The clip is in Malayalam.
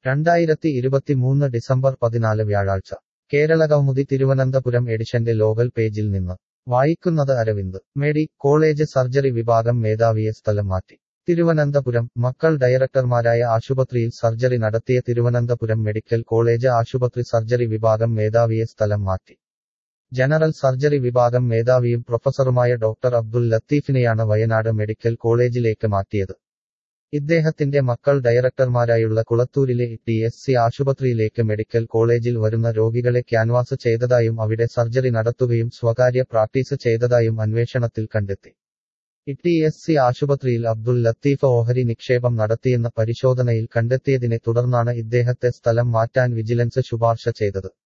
രണ്ടായിരത്തി ഇരുപത്തിമൂന്ന് ഡിസംബർ പതിനാല് വ്യാഴാഴ്ച കേരളകൗമുദി തിരുവനന്തപുരം എഡിഷന്റെ ലോകൽ പേജിൽ നിന്ന് വായിക്കുന്നത് അരവിന്ദ് മെഡി കോളേജ് സർജറി വിഭാഗം മേധാവിയെ സ്ഥലം മാറ്റി തിരുവനന്തപുരം മക്കൾ ഡയറക്ടർമാരായ ആശുപത്രിയിൽ സർജറി നടത്തിയ തിരുവനന്തപുരം മെഡിക്കൽ കോളേജ് ആശുപത്രി സർജറി വിഭാഗം മേധാവിയെ സ്ഥലം മാറ്റി ജനറൽ സർജറി വിഭാഗം മേധാവിയും പ്രൊഫസറുമായ ഡോക്ടർ അബ്ദുൽ ലത്തീഫിനെയാണ് വയനാട് മെഡിക്കൽ കോളേജിലേക്ക് മാറ്റിയത് ഇദ്ദേഹത്തിന്റെ മക്കൾ ഡയറക്ടർമാരായുള്ള കുളത്തൂരിലെ ടി എസ് സി ആശുപത്രിയിലേക്ക് മെഡിക്കൽ കോളേജിൽ വരുന്ന രോഗികളെ ക്യാൻവാസ് ചെയ്തതായും അവിടെ സർജറി നടത്തുകയും സ്വകാര്യ പ്രാക്ടീസ് ചെയ്തതായും അന്വേഷണത്തിൽ കണ്ടെത്തി ടി എസ് സി ആശുപത്രിയിൽ അബ്ദുൽ ലത്തീഫ് ഓഹരി നിക്ഷേപം നടത്തിയെന്ന പരിശോധനയിൽ കണ്ടെത്തിയതിനെ തുടർന്നാണ് ഇദ്ദേഹത്തെ സ്ഥലം മാറ്റാൻ വിജിലൻസ് ശുപാർശ ചെയ്തത്